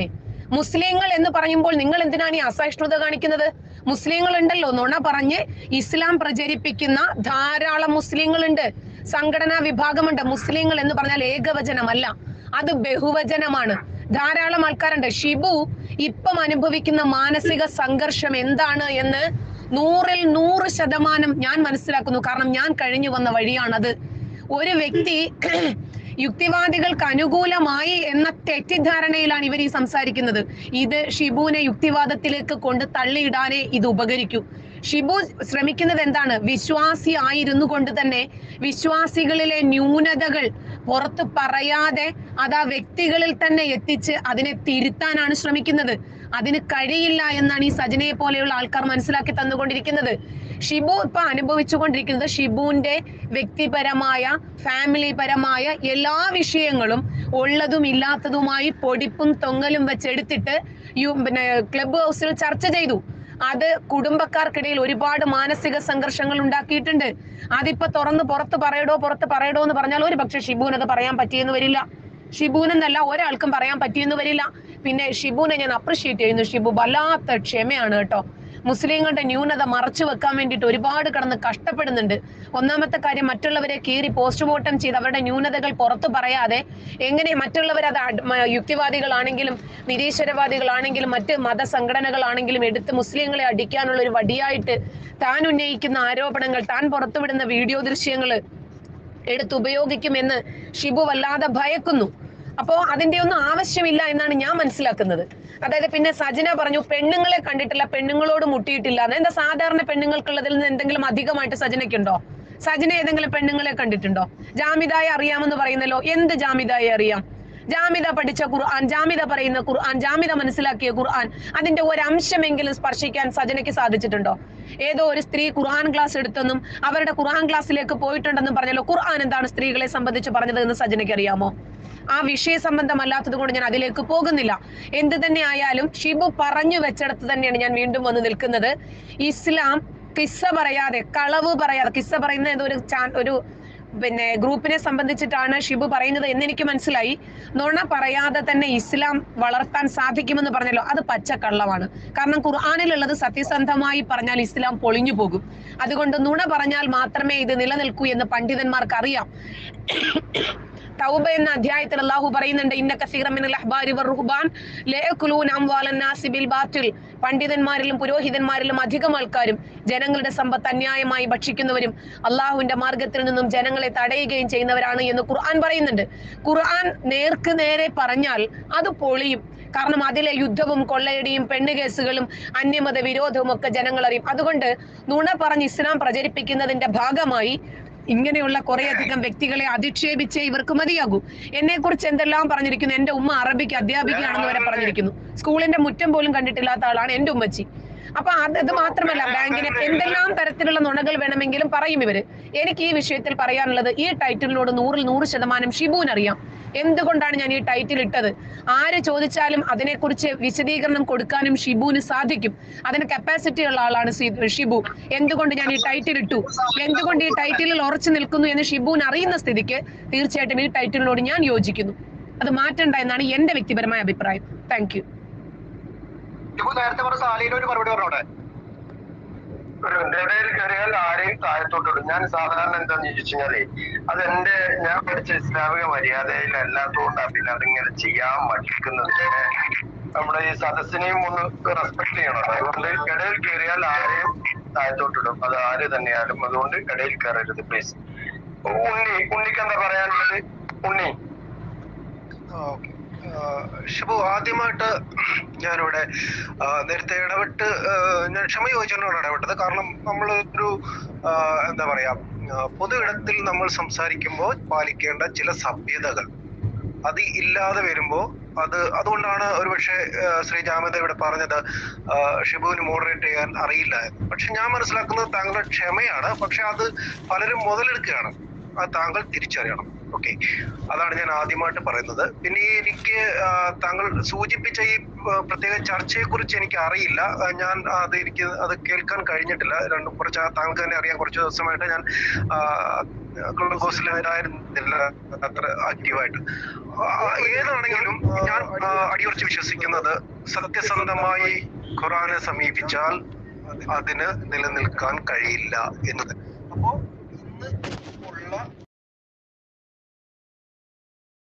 മുസ്ലിങ്ങൾ എന്ന് പറയുമ്പോൾ നിങ്ങൾ എന്തിനാണ് ഈ അസഹിഷ്ണുത കാണിക്കുന്നത് മുസ്ലിങ്ങൾ ഉണ്ടല്ലോ നുണ പറഞ്ഞ് ഇസ്ലാം പ്രചരിപ്പിക്കുന്ന ധാരാളം മുസ്ലിങ്ങളുണ്ട് സംഘടനാ വിഭാഗമുണ്ട് മുസ്ലിങ്ങൾ എന്ന് പറഞ്ഞാൽ ഏകവചനമല്ല അത് ബഹുവചനമാണ് ധാരാളം ആൾക്കാരുണ്ട് ഷിബു ഇപ്പം അനുഭവിക്കുന്ന മാനസിക സംഘർഷം എന്താണ് എന്ന് നൂറിൽ നൂറ് ശതമാനം ഞാൻ മനസ്സിലാക്കുന്നു കാരണം ഞാൻ കഴിഞ്ഞു വന്ന വഴിയാണത് ഒരു വ്യക്തി യുക്തിവാദികൾക്ക് അനുകൂലമായി എന്ന തെറ്റിദ്ധാരണയിലാണ് ഇവർ ഈ സംസാരിക്കുന്നത് ഇത് ഷിബുവിനെ യുക്തിവാദത്തിലേക്ക് കൊണ്ട് തള്ളിയിടാനേ ഇത് ഉപകരിക്കൂ ഷിബു ശ്രമിക്കുന്നത് എന്താണ് വിശ്വാസി ആയിരുന്നു കൊണ്ട് തന്നെ വിശ്വാസികളിലെ ന്യൂനതകൾ പുറത്ത് പറയാതെ അത് ആ വ്യക്തികളിൽ തന്നെ എത്തിച്ച് അതിനെ തിരുത്താനാണ് ശ്രമിക്കുന്നത് അതിന് കഴിയില്ല എന്നാണ് ഈ സജനയെ പോലെയുള്ള ആൾക്കാർ മനസ്സിലാക്കി തന്നുകൊണ്ടിരിക്കുന്നത് ഷിബു ഇപ്പൊ അനുഭവിച്ചുകൊണ്ടിരിക്കുന്നത് ഷിബുവിന്റെ വ്യക്തിപരമായ ഫാമിലി പരമായ എല്ലാ വിഷയങ്ങളും ഉള്ളതും ഇല്ലാത്തതുമായി പൊടിപ്പും തൊങ്ങലും വെച്ചെടുത്തിട്ട് യു പിന്നെ ക്ലബ് ഹൗസിൽ ചർച്ച ചെയ്തു അത് കുടുംബക്കാർക്കിടയിൽ ഒരുപാട് മാനസിക സംഘർഷങ്ങൾ ഉണ്ടാക്കിയിട്ടുണ്ട് അതിപ്പോ തുറന്ന് പുറത്ത് പറയടോ പുറത്ത് പറയടോ എന്ന് പറഞ്ഞാൽ ഒരു പക്ഷെ ഷിബുവിന് അത് പറയാൻ പറ്റിയെന്ന് വരില്ല ഷിബുവിനെന്നല്ല ഒരാൾക്കും പറയാൻ പറ്റിയെന്ന് വരില്ല പിന്നെ ഷിബുവിനെ ഞാൻ അപ്രിഷിയേറ്റ് ചെയ്യുന്നു ഷിബു വല്ലാത്ത ക്ഷമയാണ് കേട്ടോ മുസ്ലിങ്ങളുടെ ന്യൂനത മറച്ചു വെക്കാൻ വേണ്ടിയിട്ട് ഒരുപാട് കിടന്ന് കഷ്ടപ്പെടുന്നുണ്ട് ഒന്നാമത്തെ കാര്യം മറ്റുള്ളവരെ കീറി പോസ്റ്റ്മോർട്ടം ചെയ്ത് അവരുടെ ന്യൂനതകൾ പുറത്തു പറയാതെ എങ്ങനെ മറ്റുള്ളവർ അത് അഡ്- മ- യുക്തിവാദികളാണെങ്കിലും നിരീശ്വരവാദികളാണെങ്കിലും മറ്റ് മതസംഘടനകളാണെങ്കിലും എടുത്ത് മുസ്ലിങ്ങളെ അടിക്കാനുള്ള ഒരു വടിയായിട്ട് താൻ ഉന്നയിക്കുന്ന ആരോപണങ്ങൾ താൻ പുറത്തുവിടുന്ന വീഡിയോ ദൃശ്യങ്ങൾ എടുത്ത് ഉപയോഗിക്കുമെന്ന് ഷിബു വല്ലാതെ ഭയക്കുന്നു അപ്പോ അതിന്റെ ഒന്നും ആവശ്യമില്ല എന്നാണ് ഞാൻ മനസ്സിലാക്കുന്നത് അതായത് പിന്നെ സജന പറഞ്ഞു പെണ്ണുങ്ങളെ കണ്ടിട്ടില്ല പെണ്ണുങ്ങളോട് മുട്ടിയിട്ടില്ല എന്ന്. എന്താ സാധാരണ പെണ്ണുങ്ങൾക്കുള്ളതിൽ നിന്ന് എന്തെങ്കിലും അധികമായിട്ട് സജനയ്ക്കുണ്ടോ സജന ഏതെങ്കിലും പെണ്ണുങ്ങളെ കണ്ടിട്ടുണ്ടോ ജാമിദായ അറിയാമെന്ന് പറയുന്നല്ലോ എന്ത് ജാമിദായ അറിയാം ജാമിദ പഠിച്ച ഖുർആൻ ജാമിദ പറയുന്ന ഖുർആൻ ജാമിദ മനസ്സിലാക്കിയ ഖുർആൻ അതിന്റെ ഒരു അംശമെങ്കിലും സ്പർശിക്കാൻ സജനയ്ക്ക് സാധിച്ചിട്ടുണ്ടോ ഏതോ ഒരു സ്ത്രീ ഖുർആൻ ക്ലാസ് എടുത്തെന്നും അവരുടെ ഖുർആൻ ക്ലാസ്സിലേക്ക് പോയിട്ടുണ്ടെന്നും പറഞ്ഞല്ലോ ഖുർആൻ എന്താണ് സ്ത്രീകളെ സംബന്ധിച്ച് പറഞ്ഞത് എന്ന് സജനയ്ക്ക് അറിയാമോ ആ വിഷയ സംബന്ധമല്ലാത്തത് കൊണ്ട് ഞാൻ അതിലേക്ക് പോകുന്നില്ല എന്ത് തന്നെ ആയാലും ഷിബു പറഞ്ഞു വെച്ചിടത്ത് തന്നെയാണ് ഞാൻ വീണ്ടും വന്ന് നിൽക്കുന്നത് ഇസ്ലാം കിസ്സ പറയാതെ കളവ് പറയാതെ കിസ്സ പറയുന്ന ഏതോ ഒരു ചാ- ഒരു പിന്നെ ഗ്രൂപ്പിനെ സംബന്ധിച്ചിട്ടാണ് ഷിബു പറയുന്നത് എന്ന് എനിക്ക് മനസ്സിലായി നുണ പറയാതെ തന്നെ ഇസ്ലാം വളർത്താൻ സാധിക്കുമെന്ന് പറഞ്ഞല്ലോ അത് പച്ചക്കള്ളമാണ് കാരണം ഖുർആാനിലുള്ളത് സത്യസന്ധമായി പറഞ്ഞാൽ ഇസ്ലാം പൊളിഞ്ഞു പോകും അതുകൊണ്ട് നുണ പറഞ്ഞാൽ മാത്രമേ ഇത് നിലനിൽക്കൂ എന്ന് പണ്ഡിതന്മാർക്ക് അറിയാം തൗബ എന്ന അധ്യായത്തിൽ അള്ളാഹു പറയുന്നുണ്ട് ഇന്ന കസീറം മിനൽ അഹ്ബാരി വറുഹ്ബാൻ ലയക്കുലൂൻ അംവാലൻ നാസി ബിൽ ബാത്തിൽ പണ്ഡിതന്മാരിലും പുരോഹിതന്മാരിലും അധികം ആൾക്കാരും ജനങ്ങളുടെ സമ്പത്ത് അന്യായമായി ഭക്ഷിക്കുന്നവരും അള്ളാഹുവിന്റെ മാർഗത്തിൽ നിന്നും ജനങ്ങളെ തടയുകയും ചെയ്യുന്നവരാണ് എന്ന് ഖുർആൻ പറയുന്നുണ്ട് ഖുർആൻ നേർക്ക് നേരെ പറഞ്ഞാൽ അത് പൊളിയും കാരണം അതിലെ യുദ്ധവും കൊള്ളയടിയും പെണ്ണുകേസുകളും അന്യമത വിരോധവും ഒക്കെ ജനങ്ങൾ അറിയും അതുകൊണ്ട് നുണ പറഞ്ഞ് ഇസ്ലാം പ്രചരിപ്പിക്കുന്നതിന്റെ ഭാഗമായി ഇങ്ങനെയുള്ള കുറേയധികം വ്യക്തികളെ അധിക്ഷേപിച്ചേ ഇവർക്ക് മതിയാകൂ എന്നെ കുറിച്ച് എന്തെല്ലാം പറഞ്ഞിരിക്കുന്നു എന്റെ ഉമ്മ അറബിക്ക് അധ്യാപികയാണെന്ന് വരെ പറഞ്ഞിരിക്കുന്നു സ്കൂളിന്റെ മുറ്റം പോലും കണ്ടിട്ടില്ലാത്ത ആളാണ് എന്റെ ഉമ്മച്ചി അപ്പൊ അത് ഇത് മാത്രമല്ല ബാങ്കിനെ എന്തെല്ലാം തരത്തിലുള്ള നുണകൾ വേണമെങ്കിലും പറയും ഇവര് എനിക്ക് ഈ വിഷയത്തിൽ പറയാനുള്ളത് ഈ ടൈറ്റിലിനോട് നൂറിൽ നൂറ് ശതമാനം ഷിബുവിനറിയാം എന്തുകൊണ്ടാണ് ഞാൻ ഈ ടൈറ്റിൽ ഇട്ടത് ആര് ചോദിച്ചാലും അതിനെക്കുറിച്ച് വിശദീകരണം കൊടുക്കാനും ഷിബുവിന് സാധിക്കും അതിന് കപ്പാസിറ്റി ഉള്ള ആളാണ് സി- ഷിബു എന്തുകൊണ്ട് ഞാൻ ഈ ടൈറ്റിൽ ഇട്ടു എന്തുകൊണ്ട് ഈ ടൈറ്റിലിൽ ഉറച്ചു നിൽക്കുന്നു എന്ന് ഷിബുവിന് അറിയുന്ന സ്ഥിതിക്ക് തീർച്ചയായിട്ടും ഈ ടൈറ്റിലിനോട് ഞാൻ യോജിക്കുന്നു അത് മാറ്റണ്ട എന്നാണ് എന്റെ വ്യക്തിപരമായ അഭിപ്രായം താങ്ക് യു ഇപ്പൊ നേരത്തെ പറഞ്ഞ സാലീന ഒരു മറുപടി പറഞ്ഞോടെ ഒരു ഇടയിൽ കയറിയാൽ ആരെയും താഴത്തോട്ടിടും ഞാൻ സാധാരണ എന്താന്ന് ചോദിച്ചു കഴിഞ്ഞാലേ അത് എന്റെ ഞാൻ പഠിച്ച ഇസ്ലാമിക മര്യാദയിൽ അല്ലാത്തതുകൊണ്ടാണ് പിന്നെ അതിങ്ങനെ ചെയ്യാൻ മടിക്കുന്നത് പിന്നെ നമ്മുടെ ഈ സദസ്സിനെയും ഒന്ന് റെസ്പെക്ട് ചെയ്യണം അതുകൊണ്ട് ഇടയിൽ കയറിയാൽ ആരെയും താഴത്തോട്ടിടും അത് ആര് തന്നെയാലും അതുകൊണ്ട് ഇടയിൽ കയറരുത് പ്ലീസ് ഉണ്ണി ഉണ്ണിക്ക് എന്താ പറയാനുള്ളത് ഉണ്ണി ഓക്കെ ഷിബു ആദ്യമായിട്ട് ഞാനിവിടെ ആ, നേരത്തെ ഇടപെട്ട് ആ, ഞാൻ ക്ഷമ ചോദിച്ചുകൊണ്ടാണ് ഇടപെട്ടത് കാരണം നമ്മൾ ഒരു ആ, എന്താ പറയാ ആ, പൊതു ഇടത്തിൽ നമ്മൾ സംസാരിക്കുമ്പോൾ പാലിക്കേണ്ട ചില സഭ്യതകൾ അത് ഇല്ലാതെ വരുമ്പോൾ അത് അതുകൊണ്ടാണ് ഒരുപക്ഷെ ആ, ശ്രീ ജാമിത ഇവിടെ പറഞ്ഞത് ആ, ഷിബുവിന് മോഡറേറ്റ് ചെയ്യാൻ അറിയില്ല എന്ന് പക്ഷെ ഞാൻ മനസ്സിലാക്കുന്നത് താങ്കളുടെ ക്ഷമയാണ് പക്ഷെ അത് പലരും മുതലെടുക്കുകയാണ് അത് താങ്കൾ തിരിച്ചറിയണം ഓക്കെ അതാണ് ഞാൻ ആദ്യമായിട്ട് പറയുന്നത് പിന്നെ ഈ എനിക്ക് ആ, താങ്കൾ സൂചിപ്പിച്ച ഈ ആ, പ്രത്യേക ചർച്ചയെ കുറിച്ച് എനിക്ക് അറിയില്ല ആ, ഞാൻ അത് എനിക്ക് അത് കേൾക്കാൻ കഴിഞ്ഞിട്ടില്ല രണ്ടും കുറച്ച് ആ- താങ്കൾക്ക് തന്നെ അറിയാം കുറച്ച് ദിവസമായിട്ട് ഞാൻ ഉണ്ടായിരുന്നില്ല അത്ര ആക്റ്റീവായിട്ട് ആ, ഏതാണെങ്കിലും ഞാൻ ആ, അടിയുറച്ച് വിശ്വസിക്കുന്നത് സത്യസന്ധമായി ഖുറാനെ സമീപിച്ചാൽ അതിന് നിലനിൽക്കാൻ കഴിയില്ല എന്നത് അപ്പോ ഇന്ന് ഉള്ള